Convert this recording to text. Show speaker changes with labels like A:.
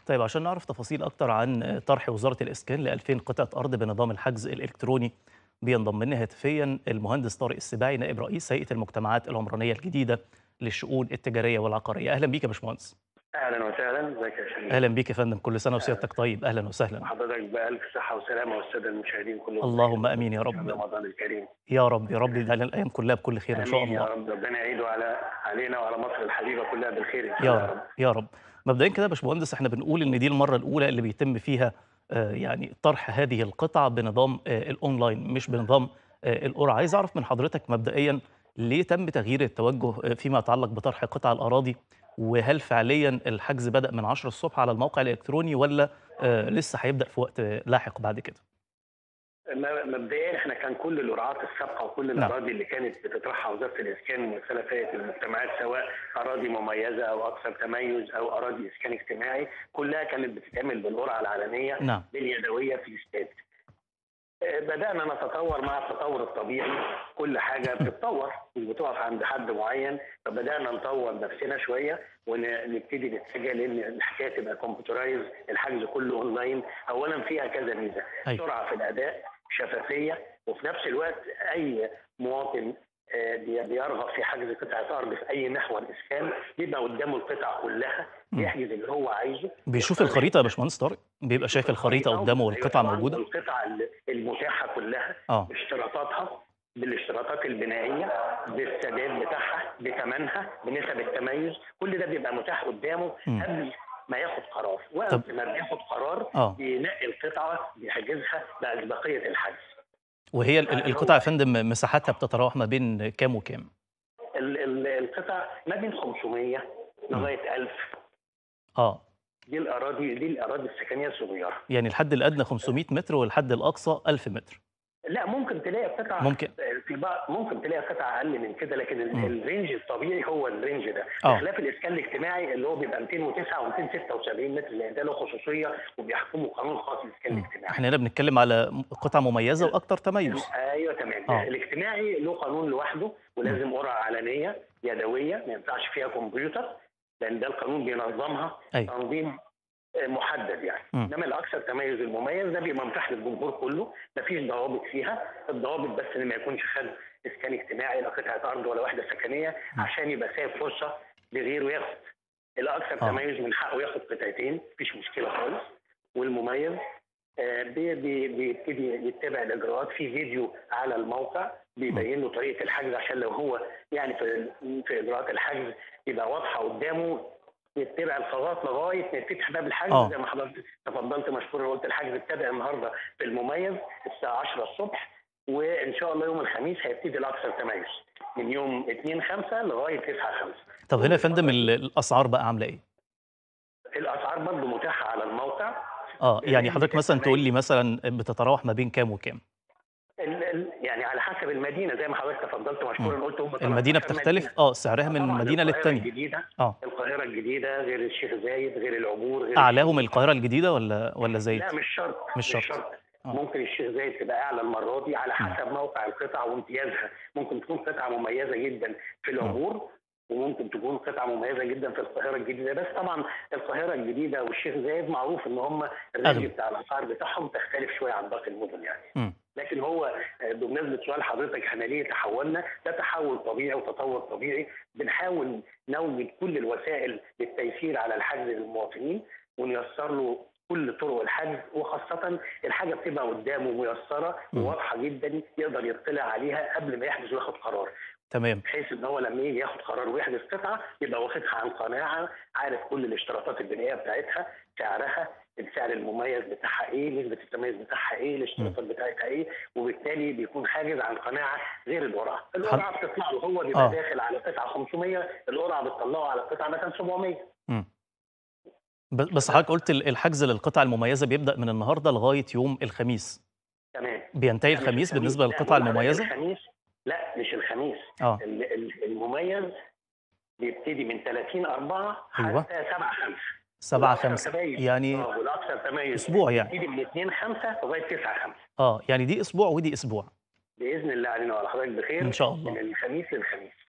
A: طيب عشان نعرف تفاصيل أكتر عن طرح وزارة الإسكان ل 2000 قطعة أرض بنظام الحجز الإلكتروني بينضم لنا هاتفيا المهندس طارق السباعي نائب رئيس هيئة المجتمعات العمرانية الجديدة للشؤون التجارية والعقارية أهلا بيك يا باشمهندس
B: اهلا وسهلا ازيك يا شريف
A: أهلا بيك يا فندم كل سنة وسيادتك طيب أهلا وسهلا
B: حضرتك بألف صحة وسلامة والسادة المشاهدين كلهم
A: اللهم آمين يا رب
B: رمضان الكريم
A: يا رب يا رب يجعل الأيام كلها بكل خير إن شاء
B: آمين يا
A: الله
B: رب ربنا يعيده على علينا وعلى مصر الحبيبة كلها بالخير إن شاء
A: يا
B: الله
A: رب يا رب مبدئيا كده يا باشمهندس احنا بنقول ان دي المره الاولى اللي بيتم فيها آه، يعني طرح هذه القطع بنظام آه، الاونلاين مش بنظام آه، القرعه عايز اعرف من حضرتك مبدئيا ليه تم تغيير التوجه آه، فيما يتعلق بطرح قطع الاراضي وهل فعليا الحجز بدا من 10 الصبح على الموقع الالكتروني ولا آه، لسه هيبدا في وقت آه، لاحق بعد كده
B: م- مبدئيا احنا كان كل القرعات السابقه وكل
A: نعم.
B: الاراضي اللي كانت بتطرحها وزاره الاسكان والسنه فاتت المجتمعات سواء اراضي مميزه او اكثر تميز او اراضي اسكان اجتماعي كلها كانت بتتعمل بالقرعه العلنيه
A: نعم
B: باليدويه في الاستاد. آه، بدأنا نتطور مع التطور الطبيعي كل حاجة بتتطور مش بتقف عند حد معين فبدأنا نطور نفسنا شوية ونبتدي نتجه لأن الحكاية تبقى كمبيوترايز الحجز كله أونلاين أولا فيها كذا ميزة
A: أيوة.
B: سرعة في الأداء شفافية وفي نفس الوقت أي مواطن آه، بي- بيرغب في حجز قطعة أرض في أي محور إسكان بيبقى قدامه القطع كلها
A: مم.
B: يحجز اللي هو عايزه
A: بيشوف الخريطه يا باشمهندس طارق بيبقى شايف الخريطه قدامه والقطع
B: أيوة طبعاً،
A: موجوده
B: القطع المتاحة كلها
A: اه
B: باشتراطاتها بالاشتراطات البنائيه بالسداد بتاعها بثمنها بنسب التميز كل ده بيبقى متاح قدامه
A: مم.
B: قبل ما ياخد قرار وقت
A: طب-
B: ما بياخد قرار
A: اه
B: بينقي القطعه بيحجزها باسبقيه الحجز
A: وهي ال- ال- القطع يا فندم مساحتها بتتراوح ما بين كام وكام
B: ال- ال- القطع ما بين 500 لغايه 1000
A: اه
B: دي الاراضي دي الاراضي السكنيه الصغيره
A: يعني الحد الادنى 500 متر والحد الاقصى 1000 متر
B: لا ممكن تلاقي قطع
A: ممكن.
B: في بعض ممكن تلاقي قطع اقل من كده لكن ال-
A: مم.
B: الرينج الطبيعي هو الرينج ده
A: آه.
B: بخلاف الاسكان الاجتماعي اللي هو بيبقى 209 و276 متر لان ده له خصوصيه وبيحكمه قانون خاص الاسكان
A: مم.
B: الاجتماعي
A: احنا هنا بنتكلم على م- قطع مميزه واكتر تميز
B: ايوه تمام
A: آه.
B: الاجتماعي له قانون لوحده ولازم قرعه علنيه يدويه ما ينفعش فيها كمبيوتر لان ده القانون بينظمها
A: ايوه
B: تنظيم آه، محدد يعني
A: مم.
B: انما الاكثر تميز المميز ده بيبقى متاح للجمهور كله مفيش ضوابط فيها الضوابط بس ان ما يكونش خد اسكان اجتماعي لا قطعه ارض ولا وحده سكنيه
A: مم.
B: عشان يبقى سايب فرصه لغيره ياخد الاكثر
A: آه.
B: تميز من حقه ياخد قطعتين مفيش مشكله خالص والمميز آه، بي- بي- بيبتدي يتبع الاجراءات في فيديو على الموقع بيبين له طريقه الحجز عشان لو هو يعني في في اجراءات الحجز يبقى واضحه قدامه يتبع الخطوات لغايه ما يفتح باب الحجز
A: آه.
B: زي ما حضرتك تفضلت مشكورا قلت الحجز ابتدى النهارده في المميز الساعه 10 الصبح وان شاء الله يوم الخميس هيبتدي الاكثر تميز من يوم 2 5 لغايه 9 5
A: طب هنا يا فندم ال- الاسعار بقى عامله ايه
B: الاسعار برضه متاحه على الموقع
A: اه يعني
B: الرينج
A: حضرتك مثلا
B: التميز.
A: تقول لي مثلا بتتراوح ما بين كام وكام
B: ال- ال- يعني على حسب المدينه زي ما حضرتك تفضلت مشكورا قلت هم
A: المدينه
B: 13
A: بتختلف
B: مدينة.
A: اه سعرها من
B: طبعاً
A: مدينه
B: القاهرة
A: للتانيه
B: الجديده
A: اه
B: القاهره الجديده غير الشيخ زايد غير العبور غير
A: اعلاهم القاهره الجديده ولا ولا زايد
B: لا مش شرط
A: مش شرط. آه.
B: ممكن الشيخ زايد تبقى اعلى المره دي على حسب موقع القطعه وامتيازها ممكن تكون قطعه مميزه جدا في العبور وممكن تكون قطعه مميزه جدا في القاهره الجديده بس طبعا القاهره الجديده والشيخ زايد معروف ان هم الرينج
A: أغلى.
B: بتاع الاسعار بتاعهم تختلف شويه عن باقي المدن يعني
A: مم.
B: لكن هو آه، بمناسبه سؤال حضرتك احنا ليه تحولنا؟ ده تحول طبيعي وتطور طبيعي بنحاول نوجد كل الوسائل للتيسير على الحجز للمواطنين ونيسر له كل طرق الحجز وخاصة الحاجة بتبقى قدامه ميسرة
A: مم.
B: وواضحة جدا يقدر يطلع عليها قبل ما يحجز وياخد قرار
A: تمام
B: بحيث ان هو لما يجي ياخد قرار ويحجز قطعة يبقى واخدها عن قناعة عارف كل الاشتراطات البنائية بتاعتها سعرها السعر المميز بتاعها ايه نسبة التميز بتاعها ايه الاشتراطات بتاعتها ايه وبالتالي بيكون حاجز عن قناعة غير القرعة القرعة بتطلع له هو بيبقى
A: آه.
B: داخل على قطعة 500 القرعة بتطلعه على قطعة مثلا 700
A: مم. ب- بس حضرتك قلت ال- الحجز للقطع المميزه بيبدا من النهارده لغايه يوم الخميس
B: تمام
A: بينتهي
B: لا، مش
A: الخميس بالنسبه
B: لا،
A: للقطع
B: بقول لحضرتك
A: المميزه
B: الخميس لا مش الخميس
A: اه
B: ال- ال- المميز بيبتدي من 30 4
A: أيوة.
B: حتى 7 5
A: 7
B: والأكثر
A: 5
B: تميز.
A: يعني
B: اه والاكثر تميز
A: اسبوع يعني
B: بيبتدي من 2 5 لغايه 9 5
A: اه يعني دي اسبوع ودي اسبوع
B: باذن الله علينا وعلى حضرتك بخير
A: ان شاء الله
B: من الخميس للخميس